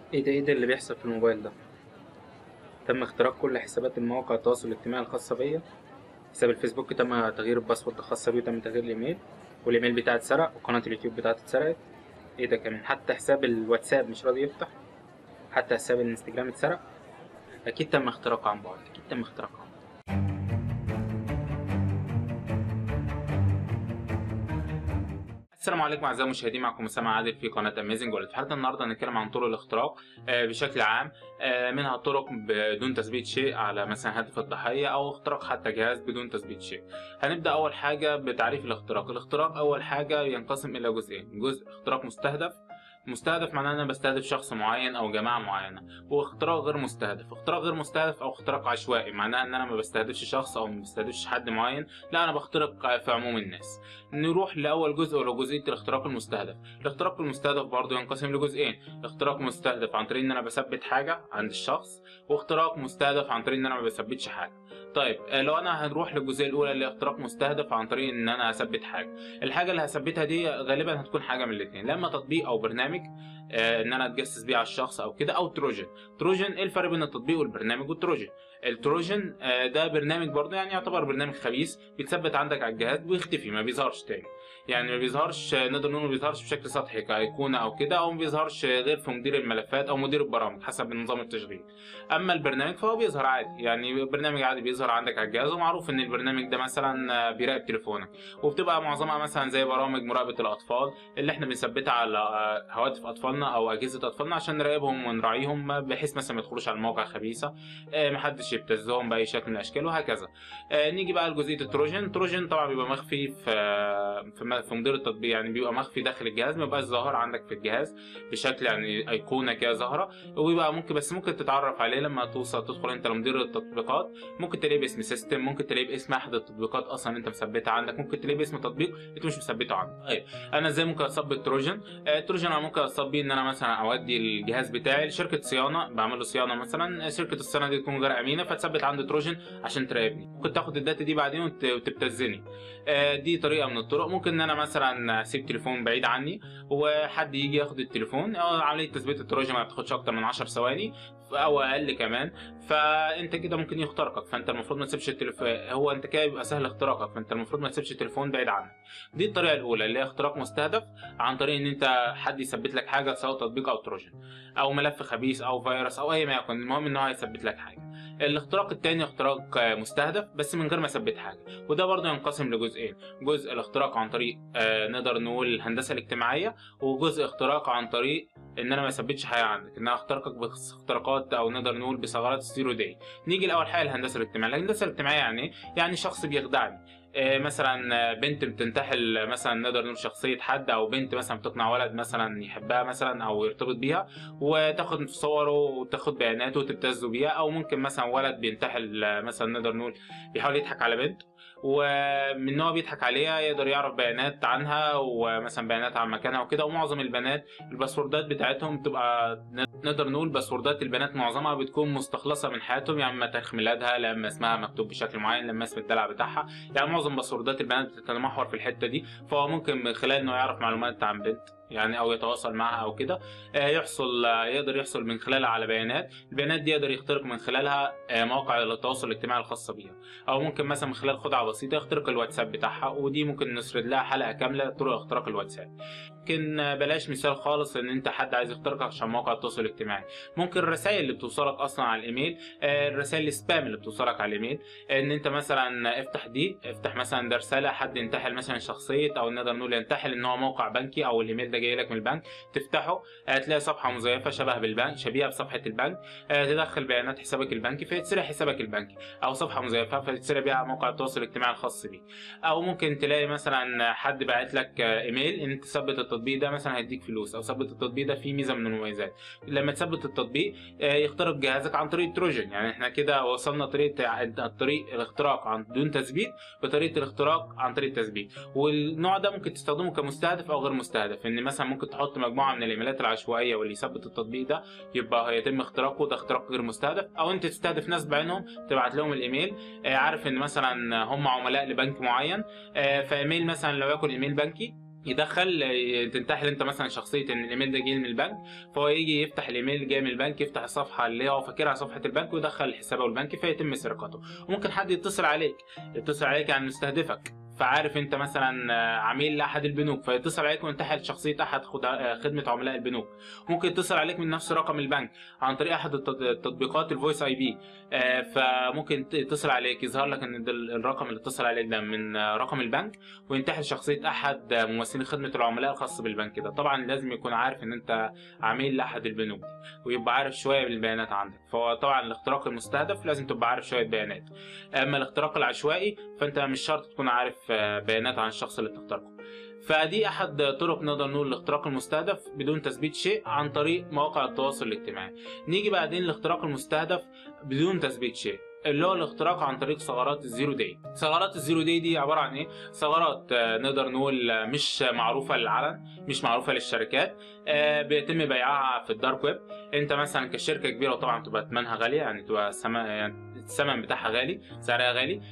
ايه ده ايه ده اللي بيحصل في الموبايل ده تم اختراق كل حسابات المواقع التواصل الاجتماعي الخاصة بيا حساب الفيسبوك تم تغيير الباسورد الخاصة بيه وتم تغيير الايميل والايميل بتاعي اتسرق وقناة اليوتيوب بتاعتي اتسرقت ايه ده كمان حتى حساب الواتساب مش راضي يفتح حتى حساب الانستجرام اتسرق اكيد تم اختراقه عن بعد اكيد تم اختراقه عن بعد السلام عليكم اعزائي المشاهدين معكم اسامه عادل في قناه اميزنج واللي في حلقه النهارده هنتكلم عن طرق الاختراق آه، بشكل عام آه، منها طرق بدون تثبيت شيء على مثلا هدف الضحيه او اختراق حتى جهاز بدون تثبيت شيء هنبدا اول حاجه بتعريف الاختراق الاختراق اول حاجه ينقسم الى جزئين جزء اختراق مستهدف مستهدف معناه ان انا بستهدف شخص معين او جماعه معينه واختراق غير مستهدف اختراق غير مستهدف او اختراق عشوائي معناه ان انا ما بستهدفش شخص او ما بستهدفش حد معين لا انا بخترق في عموم الناس نروح لاول جزء ولا جزئيه الاختراق المستهدف الاختراق المستهدف برضه ينقسم لجزئين اختراق مستهدف عن طريق ان انا بثبت حاجه عند الشخص واختراق مستهدف عن طريق ان انا ما بثبتش حاجه طيب آه، لو انا هنروح للجزئيه الاولى اللي هي اختراق مستهدف عن طريق ان انا اثبت حاجه الحاجه اللي هثبتها دي غالبا هتكون حاجه من الاثنين لا اما تطبيق او برنامج آه، ان انا اتجسس بيه على الشخص او كده او تروجن تروجن ايه الفرق بين التطبيق والبرنامج والتروجن التروجن آه، ده برنامج برضه يعني يعتبر برنامج خبيث بيتثبت عندك على الجهاز ويختفي ما بيظهرش تاني يعني ما بيظهرش آه، نقدر نقول ما بيظهرش بشكل سطحي كايقونه او كده او ما بيظهرش غير في مدير الملفات او مدير البرامج حسب نظام التشغيل اما البرنامج فهو بيظهر عادي يعني برنامج عادي بيظهر عندك على الجهاز ومعروف ان البرنامج ده مثلا آه، بيراقب تليفونك وبتبقى معظمها مثلا زي برامج مراقبه الاطفال اللي احنا بنثبتها على آه، هواتف اطفالنا او اجهزه اطفالنا عشان نراقبهم ونراعيهم بحيث مثلا ما يدخلوش على المواقع خبيثه آه، محدش يبتزهم باي شكل من الاشكال وهكذا آه، نيجي بقى لجزئيه التروجن التروجن طبعا بيبقى مخفي في في م- في مدير التطبيق يعني بيبقى مخفي داخل الجهاز ما بيبقاش ظاهر عندك في الجهاز بشكل يعني ايقونه كده ظاهره وبيبقى ممكن بس ممكن تتعرف عليه لما توصل تدخل انت لمدير التطبيقات ممكن تلاقيه باسم سيستم ممكن تلاقيه باسم احد التطبيقات اصلا انت مثبتها عندك ممكن تلاقيه باسم تطبيق انت مش مثبته عندك طيب انا ازاي ممكن اصب التروجن آه، التروجن انا ممكن اصب بيه ان انا مثلا اودي الجهاز بتاعي لشركه صيانه بعمل له صيانه مثلا شركه الصيانه دي تكون غير امينه فتثبت عندي تروجن عشان تراقبني ممكن تاخد الداتا دي بعدين وت- وتبتزني آه، دي طريقه من الطرق ممكن ان انا مثلا اسيب تليفون بعيد عني وحد يجي ياخد التليفون آه، عمليه تثبيت التروجن ما بتاخدش اكتر من 10 ثواني او اقل كمان فانت كده ممكن يخترقك فانت المفروض ما تسيبش التليفون هو انت كده يبقى سهل اختراقك فانت المفروض ما تسيبش التليفون بعيد عنك دي الطريقه الاولى اللي هي اختراق مستهدف عن طريق ان انت حد يثبت لك حاجه سواء تطبيق او تروجن او ملف خبيث او فيروس او اي ما يكن المهم ان هو هيثبت لك حاجه الاختراق الثاني اختراق آه، مستهدف بس من غير ما اثبت حاجه وده برضه ينقسم لجزئين جزء الاختراق عن طريق آه، نقدر نقول الهندسه الاجتماعيه وجزء اختراق عن طريق ان انا ما اثبتش حاجه عندك ان انا اخترقك باختراقات او نقدر نقول بثغرات زيرو داي نيجي لاول حاجه الهندسه الاجتماعيه الهندسه الاجتماعيه يعني إيه؟ يعني شخص بيخدعني آه، مثلا آه، بنت بتنتحل مثلا نقدر نقول شخصيه حد او بنت مثلا بتقنع ولد مثلا يحبها مثلا او يرتبط بيها وتاخد في صوره وتاخد بياناته وتبتزه بيها او ممكن مثلا ولد بينتحل آه، مثلا نقدر نقول بيحاول يضحك على بنت ومن ان هو بيضحك عليها يقدر يعرف بيانات عنها ومثلا بيانات عن مكانها وكده ومعظم البنات الباسوردات بتاعتهم بتبقى نقدر نقول باسوردات البنات معظمها بتكون مستخلصه من حياتهم يعني اما تاريخ ميلادها لما اسمها مكتوب بشكل معين لما اسم الدلع بتاعها يعني معظم باسوردات البنات بتتمحور في الحته دي فهو ممكن من خلال انه يعرف معلومات عن بنت يعني او يتواصل معها او كده آه، يحصل آه، يقدر يحصل من خلالها على بيانات البيانات دي يقدر يخترق من خلالها آه، مواقع التواصل الاجتماعي الخاصه بيها او ممكن مثلا من خلال خدعه بسيطه يخترق الواتساب بتاعها ودي ممكن نسرد لها حلقه كامله طرق اختراق الواتساب ممكن آه، بلاش مثال خالص ان انت حد عايز يخترقك عشان مواقع التواصل الاجتماعي ممكن الرسائل اللي بتوصلك اصلا على الايميل آه، الرسائل السبام اللي بتوصلك على الايميل ان انت مثلا افتح دي افتح مثلا ده رساله حد ينتحل مثلا شخصيه او نقدر نقول ينتحل ان هو موقع بنكي او الايميل ده جاي لك من البنك تفتحه هتلاقي صفحه مزيفه شبه بالبنك شبيهه بصفحه البنك آه، تدخل بيانات حسابك البنكي فيتسرق حسابك البنكي او صفحه مزيفه فتتسرق بيها موقع التواصل الاجتماعي الخاص بيك او ممكن تلاقي مثلا حد باعت لك آه، ايميل ان انت تثبت التطبيق ده مثلا هيديك فلوس او ثبت التطبيق ده فيه ميزه من المميزات لما تثبت التطبيق آه، يخترق جهازك عن طريق تروجن يعني احنا كده وصلنا طريقه طريق الاختراق عن دون تثبيت بطريقه الاختراق عن طريق التثبيت والنوع ده ممكن تستخدمه كمستهدف او غير مستهدف ان مثلا ممكن تحط مجموعه من الايميلات العشوائيه واللي يثبت التطبيق ده يبقى هيتم اختراقه ده اختراق غير مستهدف او انت تستهدف ناس بعينهم تبعت لهم الايميل آه، عارف ان مثلا هم عملاء لبنك معين آه، فايميل مثلا لو يكن ايميل بنكي يدخل تنتحل انت مثلا شخصيه ان الايميل ده جاي من البنك فهو يجي يفتح الايميل جاي من البنك يفتح الصفحه اللي هو فاكرها صفحه البنك ويدخل حسابه البنكي فيتم سرقته وممكن حد يتصل عليك يتصل عليك يعني مستهدفك فعارف انت مثلا عميل لاحد البنوك فيتصل عليك وينتحل شخصيه احد خدمه عملاء البنوك ممكن يتصل عليك من نفس رقم البنك عن طريق احد التطبيقات الفويس اي بي فممكن يتصل عليك يظهر لك ان ده الرقم اللي اتصل عليك ده من رقم البنك وينتحل شخصيه احد ممثلين خدمه العملاء الخاص بالبنك ده طبعا لازم يكون عارف ان انت عميل لاحد البنوك ويبقى عارف شويه بالبيانات عندك فهو طبعا الاختراق المستهدف لازم تبقى عارف شويه بيانات اما الاختراق العشوائي فانت مش شرط تكون عارف بيانات عن الشخص اللي بتخترقه فدي احد طرق نقدر نقول الاختراق المستهدف بدون تثبيت شيء عن طريق مواقع التواصل الاجتماعي نيجي بعدين الاختراق المستهدف بدون تثبيت شيء اللي هو الاختراق عن طريق ثغرات الزيرو داي ثغرات الزيرو داي دي عباره عن ايه ثغرات نقدر نقول مش معروفه للعلن مش معروفه للشركات بيتم بيعها في الدارك ويب انت مثلا كشركه كبيره وطبعا تبقى ثمنها غاليه يعني تبقى سما يعني الثمن بتاعها غالي سعرها غالي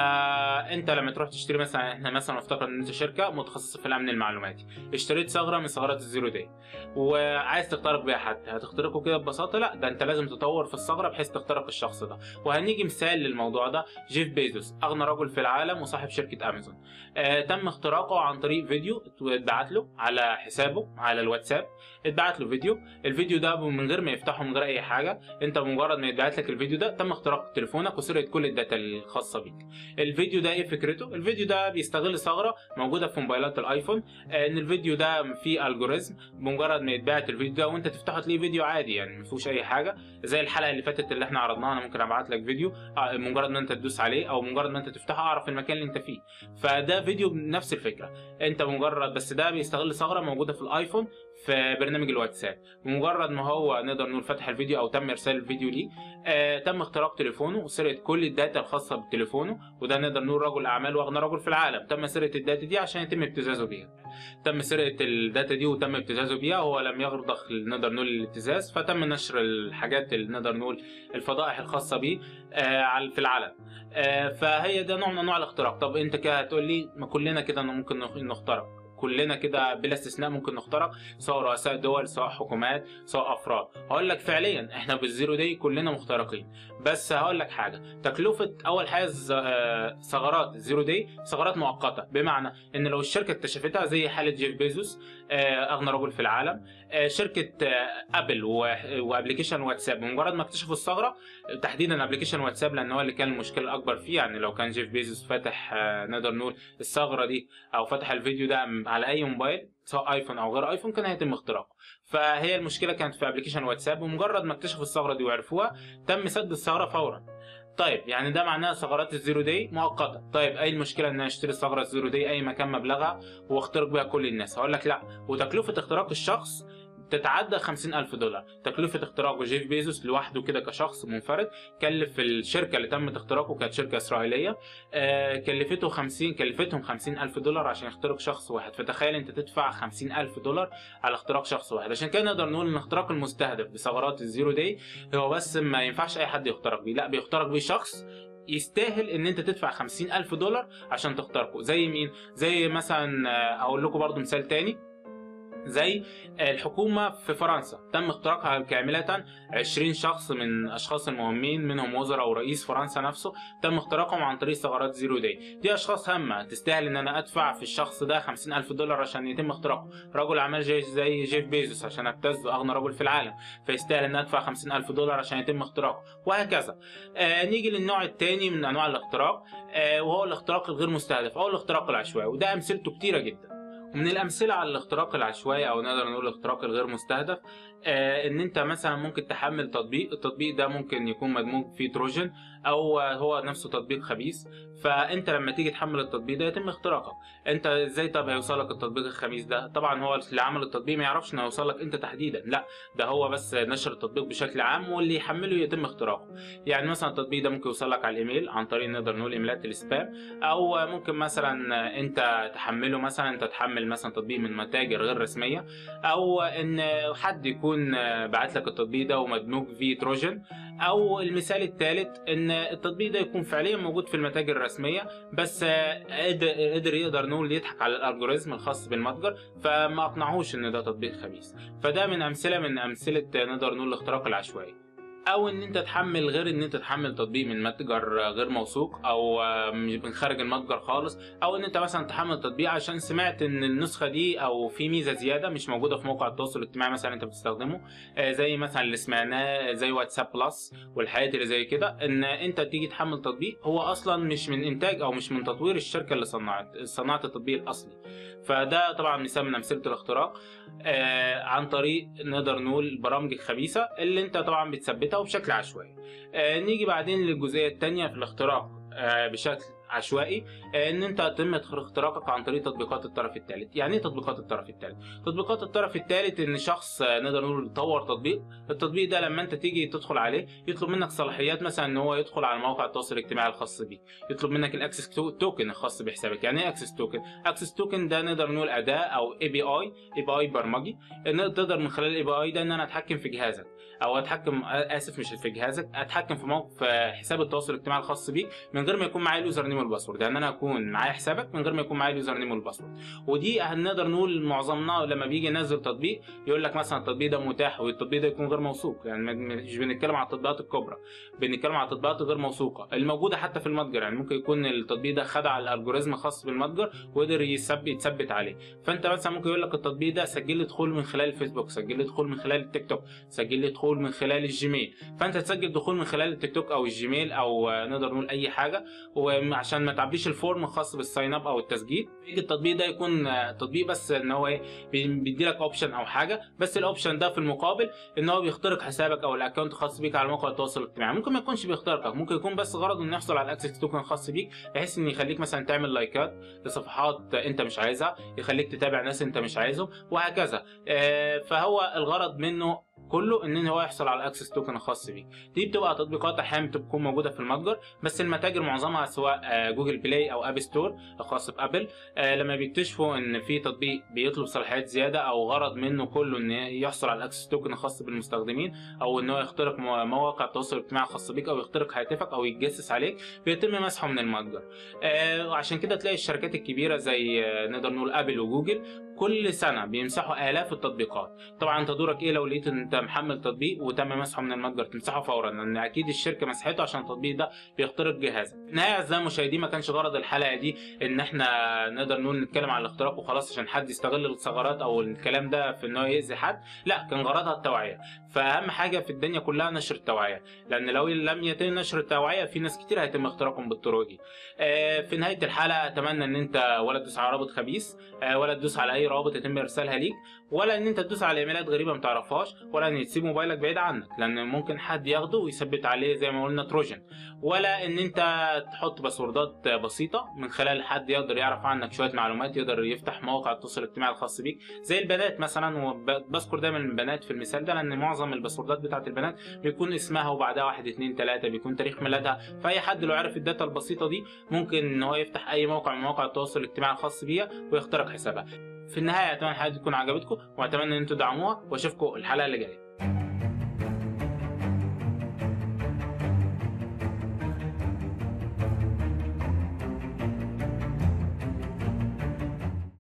فانت لما تروح تشتري مثلا احنا مثلا افتكر ان انت شركه متخصصه في الامن المعلوماتي اشتريت ثغره من ثغرات الزيرو داي وعايز تخترق بيها حد هتخترقه كده ببساطه لا ده انت لازم تطور في الثغره بحيث تخترق الشخص ده وهنيجي مثال للموضوع ده جيف بيزوس اغنى رجل في العالم وصاحب شركه امازون آه تم اختراقه عن طريق فيديو اتبعت له على حسابه على الواتساب اتبعت له فيديو الفيديو ده من غير ما يفتحه من غير اي حاجه انت بمجرد ما يتبعت لك الفيديو ده تم اختراق تليفونك وسرقه كل الداتا الخاصه بيك الفيديو ده ايه فكرته الفيديو ده بيستغل ثغره موجوده في موبايلات الايفون آه ان الفيديو ده فيه الجوريزم بمجرد ما يتبعت الفيديو ده وانت تفتحه تلاقيه فيديو عادي يعني ما فيهوش اي حاجه زي الحلقه اللي فاتت اللي احنا عرضناها انا ممكن ابعت لك فيديو آه مجرد ما انت تدوس عليه او مجرد ما انت تفتحه اعرف المكان اللي انت فيه فده فيديو بنفس الفكره انت مجرد بس ده بيستغل ثغره موجوده في الايفون في برنامج الواتساب بمجرد ما هو نقدر نقول فتح الفيديو او تم ارسال الفيديو ليه آه تم اختراق تليفونه وسرقه كل الداتا الخاصه بتليفونه وده نقدر نقول رجل اعمال واغنى رجل في العالم تم سرقه الداتا دي عشان يتم ابتزازه بيها تم سرقه الداتا دي وتم ابتزازه بيها هو لم يرضخ نقدر نقول الابتزاز فتم نشر الحاجات اللي نقدر نقول الفضائح الخاصه بيه آه في العالم آه فهي ده نوع من انواع الاختراق طب انت كده هتقول لي ما كلنا كده ممكن نخترق كلنا كده بلا استثناء ممكن نخترق سواء رؤساء دول سواء حكومات سواء افراد هقول لك فعليا احنا بالزيرو دي كلنا مخترقين بس هقول لك حاجه تكلفه اول حاجه ثغرات الزيرو دي ثغرات مؤقته بمعنى ان لو الشركه اكتشفتها زي حاله جيف بيزوس اغنى رجل في العالم شركه ابل وابلكيشن واتساب بمجرد ما اكتشفوا الثغره تحديدا ابلكيشن واتساب لان هو اللي كان المشكله الاكبر فيه يعني لو كان جيف بيزوس فاتح نقدر نقول الثغره دي او فتح الفيديو ده على اي موبايل سواء ايفون او غير ايفون كان هيتم اختراقه فهي المشكله كانت في ابلكيشن واتساب ومجرد ما اكتشفوا الثغره دي وعرفوها تم سد الثغره فورا طيب يعني ده معناه ثغرات الزيرو دي مؤقته طيب اي المشكله ان انا اشتري ثغره الزيرو دي اي مكان مبلغها واخترق بيها كل الناس هقول لك لا وتكلفه اختراق الشخص تتعدى 50000 دولار تكلفة اختراقه جيف بيزوس لوحده كده كشخص منفرد كلف الشركة اللي تم اختراقه كانت شركة إسرائيلية آه كلفته 50 كلفتهم 50000 دولار عشان يخترق شخص واحد فتخيل أنت تدفع 50000 دولار على اختراق شخص واحد عشان كده نقدر نقول إن الاختراق المستهدف بثغرات الزيرو دي هو بس ما ينفعش أي حد يخترق بيه لا بيخترق بيه شخص يستاهل ان انت تدفع خمسين الف دولار عشان تخترقه زي مين زي مثلا اقول لكم برضو مثال تاني زي الحكومة في فرنسا تم اختراقها كاملة 20 شخص من أشخاص المهمين منهم وزراء ورئيس فرنسا نفسه تم اختراقهم عن طريق ثغرات زيرو داي دي أشخاص هامة تستاهل إن أنا أدفع في الشخص ده 50 ألف دولار عشان يتم اختراقه رجل أعمال زي, زي جيف بيزوس عشان أبتزه أغنى رجل في العالم فيستاهل إن أدفع 50 ألف دولار عشان يتم اختراقه وهكذا آه نيجي للنوع الثاني من أنواع الاختراق آه وهو الاختراق الغير مستهدف أو الاختراق العشوائي وده أمثلته كتيرة جدا ومن الامثله على الاختراق العشوائي او نقدر نقول الاختراق الغير مستهدف آه ان انت مثلا ممكن تحمل تطبيق التطبيق ده ممكن يكون مدموج فيه تروجن او هو نفسه تطبيق خبيث فانت لما تيجي تحمل التطبيق ده يتم اختراقك انت ازاي طب هيوصلك التطبيق الخبيث ده طبعا هو اللي عمل التطبيق ما يعرفش انه هيوصلك انت تحديدا لا ده هو بس نشر التطبيق بشكل عام واللي يحمله يتم اختراقه يعني مثلا التطبيق ده ممكن يوصلك على الايميل عن طريق نقدر نقول ايميلات السبام او ممكن مثلا انت تحمله مثلا انت تحمل مثلا تطبيق من متاجر غير رسميه او ان حد يكون بعت لك التطبيق ده ومدموج فيه تروجن او المثال الثالث ان التطبيق ده يكون فعليا موجود في المتاجر الرسميه بس آه، قدر قدر يقدر نقول يضحك على الالجوريزم الخاص بالمتجر فما اقنعوش ان ده تطبيق خبيث فده من امثله من امثله آه، نقدر نقول الاختراق العشوائي او ان انت تحمل غير ان انت تحمل تطبيق من متجر غير موثوق او آه، من خارج المتجر خالص او ان انت مثلا تحمل تطبيق عشان سمعت ان النسخه دي او في ميزه زياده مش موجوده في موقع التواصل الاجتماعي مثلا انت بتستخدمه آه، زي مثلا اللي سمعناه زي واتساب بلس والحاجات اللي زي كده ان انت تيجي تحمل تطبيق هو اصلا مش من انتاج او مش من تطوير الشركه اللي صنعت صنعت التطبيق الاصلي فده طبعا مثال من امثله الاختراق آه عن طريق نقدر نقول البرامج الخبيثه اللي انت طبعا بتثبتها وبشكل عشوائي آه نيجي بعدين للجزئيه الثانيه في الاختراق آه بشكل عشوائي آه، ان انت يتم اختراقك عن طريق تطبيقات الطرف الثالث يعني ايه تطبيقات الطرف الثالث تطبيقات الطرف الثالث ان شخص آه، نقدر نقول يطور تطبيق التطبيق ده لما انت تيجي تدخل عليه يطلب منك صلاحيات مثلا ان هو يدخل على مواقع التواصل الاجتماعي الخاص بيك يطلب منك الاكسس توكن الخاص بحسابك يعني ايه اكسس توكن اكسس توكن ده نقدر نقول اداه او اي بي اي اي بي اي برمجي ان تقدر من خلال الاي بي اي ده ان انا اتحكم في جهازك او اتحكم اسف مش في جهازك اتحكم في موقع في حساب التواصل الاجتماعي الخاص بيك من غير ما يكون معايا اليوزر نيم والباسورد يعني انا اكون معايا حسابك من غير ما يكون معايا اليوزر نيم والباسورد ودي هنقدر نقول معظمنا لما بيجي ينزل تطبيق يقول لك مثلا التطبيق ده متاح والتطبيق ده يكون غير موثوق يعني مش بنتكلم على التطبيقات الكبرى بنتكلم على التطبيقات غير موثوقه الموجوده حتى في المتجر يعني ممكن يكون التطبيق ده خدع الالجوريزم الخاص بالمتجر وقدر يثبت يتثبت عليه فانت مثلا ممكن يقول لك التطبيق ده سجل لي دخول من خلال الفيسبوك سجل لي دخول من خلال التيك توك سجل لي دخول من خلال الجيميل فانت تسجل دخول من خلال التيك توك او الجيميل او نقدر نقول اي حاجه وعشان ما تعبيش الفورم الخاص بالساين اب او التسجيل يجي التطبيق ده يكون تطبيق بس ان هو ايه بيدي لك اوبشن او حاجه بس الاوبشن ده في المقابل ان هو بيخترق حسابك او الاكونت الخاص بيك على موقع التواصل الاجتماعي ممكن ما يكونش بيخترقك ممكن يكون بس غرضه انه يحصل على الاكسس توكن الخاص بيك بحيث ان يخليك مثلا تعمل لايكات لصفحات انت مش عايزها يخليك تتابع ناس انت مش عايزهم وهكذا آه، فهو الغرض منه كله ان هو يحصل على الاكسس توكن الخاص بيه دي بتبقى تطبيقات احيانا بتكون موجوده في المتجر بس المتاجر معظمها سواء آه، جوجل بلاي او اب ستور الخاص بابل آه، لما بيكتشفوا ان في تطبيق بيطلب صلاحيات زياده او غرض منه كله ان يحصل على الاكسس توكن الخاص بالمستخدمين او ان هو يخترق مواقع التواصل الاجتماعي الخاص بيك او يخترق هاتفك او يتجسس عليك بيتم مسحه من المتجر آه، وعشان كده تلاقي الشركات الكبيره زي نقدر نقول ابل وجوجل كل سنه بيمسحوا الاف التطبيقات طبعا انت دورك ايه لو لقيت ان انت محمل تطبيق وتم مسحه من المتجر تمسحه فورا لان اكيد الشركه مسحته عشان التطبيق ده بيخترق جهازك نهايه اعزائي المشاهدين ما كانش غرض الحلقه دي ان احنا نقدر نقول نتكلم عن الاختراق وخلاص عشان حد يستغل الثغرات او الكلام ده في ان هو ياذي حد لا كان غرضها التوعيه فاهم حاجه في الدنيا كلها نشر التوعيه لان لو لم يتم نشر التوعيه في ناس كتير هيتم اختراقهم بالطرق دي آه، في نهايه الحلقه اتمنى ان انت ولا تدوس على رابط خبيث آه، ولا تدوس على اي رابط يتم ارسالها ليك ولا ان انت تدوس على ايميلات غريبه ما تعرفهاش ولا ان تسيب موبايلك بعيد عنك لان ممكن حد ياخده ويثبت عليه زي ما قلنا تروجن ولا ان انت تحط باسوردات بسيطه من خلال حد يقدر يعرف عنك شويه معلومات يقدر يفتح مواقع التواصل الاجتماعي الخاص بيك زي البنات مثلا وبذكر دايما البنات في المثال ده لان معظم الباسوردات بتاعت البنات بيكون اسمها وبعدها واحد اثنين ثلاثه بيكون تاريخ ميلادها فاي حد لو عرف الداتا البسيطه دي ممكن ان هو يفتح اي موقع من مواقع التواصل الاجتماعي الخاص بيها ويخترق حسابها في النهايه اتمنى الحلقه تكون عجبتكم واتمنى ان انتم تدعموها واشوفكم الحلقه اللي جايه